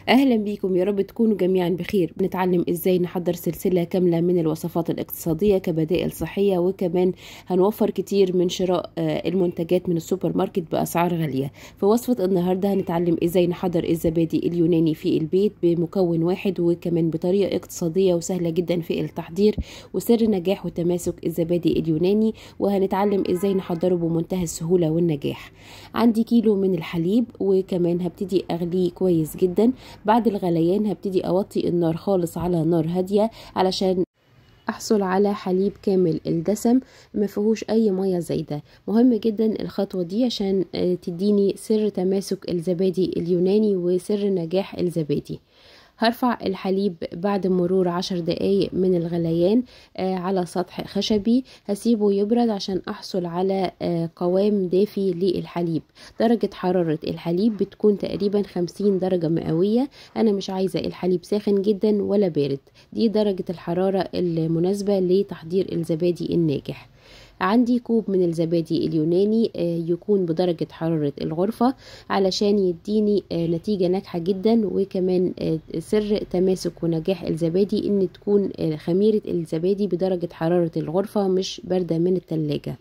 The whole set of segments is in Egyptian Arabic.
اهلا بيكم يا رب تكونوا جميعا بخير بنتعلم ازاي نحضر سلسله كامله من الوصفات الاقتصاديه كبدائل صحيه وكمان هنوفر كتير من شراء المنتجات من السوبر ماركت باسعار غاليه في وصفه النهارده هنتعلم ازاي نحضر الزبادي اليوناني في البيت بمكون واحد وكمان بطريقه اقتصاديه وسهله جدا في التحضير وسر نجاح وتماسك الزبادي اليوناني وهنتعلم ازاي نحضره بمنتهى السهوله والنجاح عندي كيلو من الحليب وكمان هبتدي اغليه كويس جدا بعد الغليان هبتدي اوطي النار خالص على نار هادية علشان احصل على حليب كامل الدسم ما فيهوش اي ميه زايده مهم جدا الخطوه دي عشان تديني سر تماسك الزبادي اليوناني وسر نجاح الزبادي هرفع الحليب بعد مرور عشر دقايق من الغليان آه على سطح خشبي هسيبه يبرد عشان احصل على آه قوام دافي للحليب درجة حرارة الحليب بتكون تقريبا خمسين درجة مئوية انا مش عايزة الحليب ساخن جدا ولا بارد دي درجة الحرارة المناسبة لتحضير الزبادي الناجح عندي كوب من الزبادي اليوناني يكون بدرجة حرارة الغرفة علشان يديني نتيجة ناجحة جدا وكمان سر تماسك ونجاح الزبادي ان تكون خميرة الزبادي بدرجة حرارة الغرفة مش باردة من التلاجة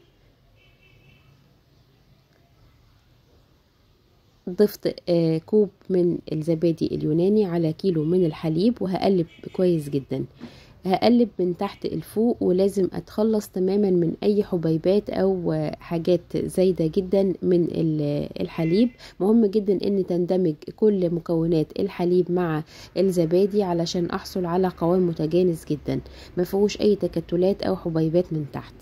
ضفت كوب من الزبادي اليوناني على كيلو من الحليب وهقلب كويس جدا هقلب من تحت الفوق ولازم اتخلص تماما من اي حبيبات او حاجات زايدة جدا من الحليب مهم جدا ان تندمج كل مكونات الحليب مع الزبادي علشان احصل على قوام متجانس جدا ما فيهوش اي تكتلات او حبيبات من تحت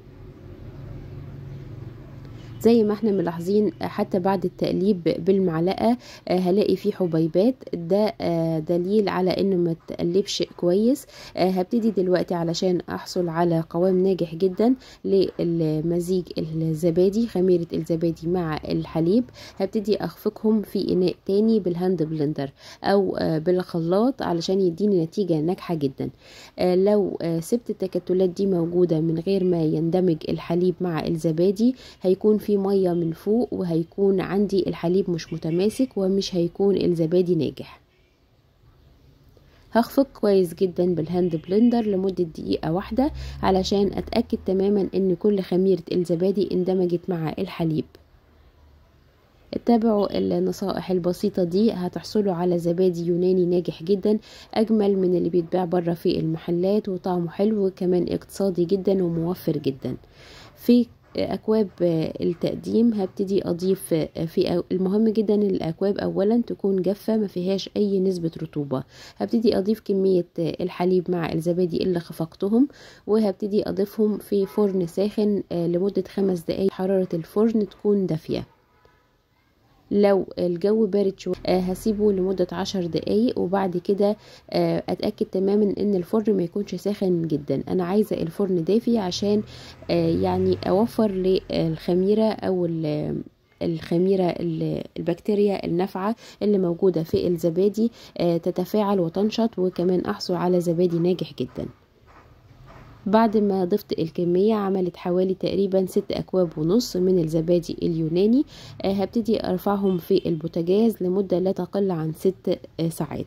زي ما احنا ملاحظين حتى بعد التقليب بالمعلقه هلاقي فيه حبيبات ده دليل على انه ما تقلبش كويس هبتدي دلوقتي علشان احصل على قوام ناجح جدا للمزيج الزبادي خميره الزبادي مع الحليب هبتدي اخفقهم في اناء تاني بالهاند بلندر او بالخلاط علشان يديني نتيجه ناجحه جدا لو سبت التكتلات دي موجوده من غير ما يندمج الحليب مع الزبادي هيكون في في مية من فوق وهيكون عندي الحليب مش متماسك ومش هيكون الزبادي ناجح هخفق كويس جدا بالهاند بلندر لمدة دقيقة واحدة علشان اتأكد تماما ان كل خميرة الزبادي اندمجت مع الحليب اتبعوا النصائح البسيطة دي هتحصلوا على زبادي يوناني ناجح جدا أجمل من اللي بيتباع بره في المحلات وطعمه حلو وكمان اقتصادي جدا وموفر جدا في اكواب التقديم هبتدي اضيف في المهم جدا الاكواب اولا تكون جافه ما فيهاش اي نسبه رطوبه هبتدي اضيف كميه الحليب مع الزبادي اللي خفقتهم وهبتدي اضيفهم في فرن ساخن لمده خمس دقايق حراره الفرن تكون دافيه لو الجو بارد شوية هسيبه لمدة عشر دقايق وبعد كده اتأكد تماما ان الفرن ما يكونش ساخن جدا انا عايزة الفرن دافي عشان يعني اوفر للخميرة او الخميرة البكتيريا النافعة اللي موجودة في الزبادي تتفاعل وتنشط وكمان احصل على زبادي ناجح جدا بعد ما ضفت الكمية عملت حوالي تقريبا ست أكواب ونص من الزبادي اليوناني هبتدي أرفعهم في البوتاجاز لمدة لا تقل عن ست ساعات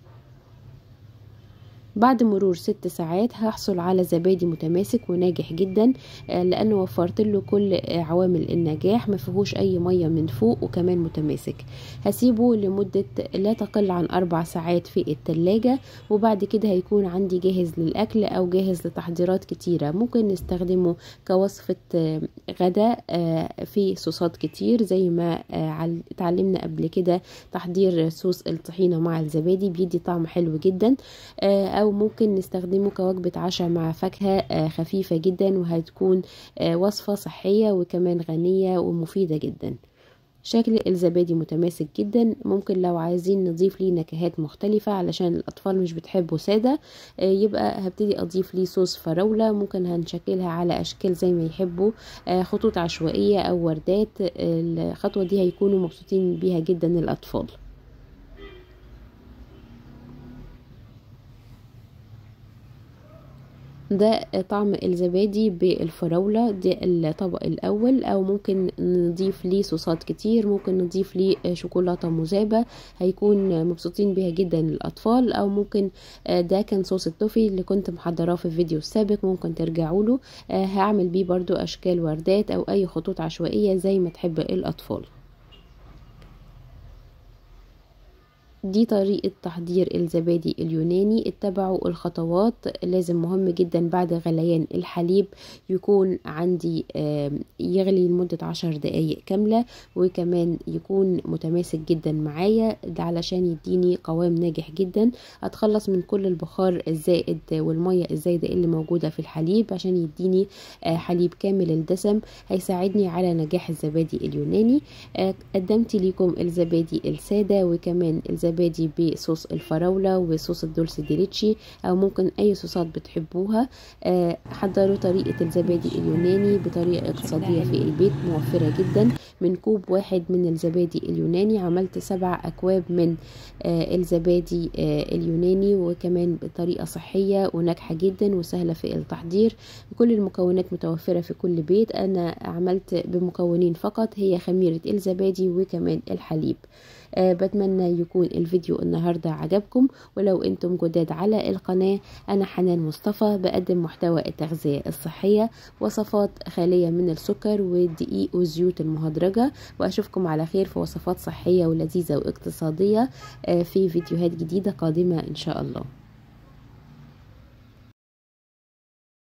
بعد مرور ست ساعات هحصل على زبادي متماسك وناجح جدا لانه وفرت له كل عوامل النجاح ما فيهوش اي ميه من فوق وكمان متماسك هسيبه لمده لا تقل عن اربع ساعات في التلاجة وبعد كده هيكون عندي جاهز للاكل او جاهز لتحضيرات كتيره ممكن نستخدمه كوصفه غداء في صوصات كتير زي ما اتعلمنا قبل كده تحضير صوص الطحينه مع الزبادي بيدي طعم حلو جدا او ممكن نستخدمه كوجبة عشاء مع فاكهة خفيفة جدا وهتكون وصفة صحية وكمان غنية ومفيدة جدا شكل الزبادي متماسك جدا ممكن لو عايزين نضيف ليه نكهات مختلفة علشان الأطفال مش بتحبه سادة يبقى هبتدي أضيف ليه صوص فراولة ممكن هنشكلها على أشكال زي ما يحبوا خطوط عشوائية أو وردات الخطوة دي هيكونوا مبسوطين بيها جدا الأطفال ده طعم الزبادي بالفراولة ده الطبق الأول أو ممكن نضيف ليه صوصات كتير ممكن نضيف ليه شوكولاتة مذابة هيكون مبسوطين بيها جدا الأطفال أو ممكن ده كان صوص التوفي اللي كنت محضراه في الفيديو السابق ممكن ترجعوا له هعمل بيه برضو أشكال وردات أو أي خطوط عشوائية زي ما تحب الأطفال دي طريقة تحضير الزبادي اليوناني اتبعوا الخطوات لازم مهم جدا بعد غليان الحليب يكون عندي يغلي لمدة عشر دقايق كاملة وكمان يكون متماسك جدا معايا ده علشان يديني قوام ناجح جدا اتخلص من كل البخار الزائد والمية الزايدة اللي موجودة في الحليب عشان يديني حليب كامل الدسم هيساعدني على نجاح الزبادي اليوناني قدمت لكم الزبادي السادة وكمان الزبادي الزبادي بصوص الفراولة وصوص الدولسي ديليتشي أو ممكن أي صوصات بتحبوها أه حضروا طريقة الزبادي اليوناني بطريقة اقتصادية في البيت موفرة جدا من كوب واحد من الزبادي اليوناني عملت سبع أكواب من أه الزبادي أه اليوناني وكمان بطريقة صحية وناجحة جدا وسهلة في التحضير كل المكونات متوفرة في كل بيت أنا عملت بمكونين فقط هي خميرة الزبادي وكمان الحليب أه بتمنى يكون الفيديو النهاردة عجبكم ولو انتم جداد على القناة انا حنان مصطفى بقدم محتوى التغذية الصحية وصفات خالية من السكر والدقيق والزيوت المهدرجة واشوفكم على خير في وصفات صحية ولذيذة واقتصادية أه في فيديوهات جديدة قادمة ان شاء الله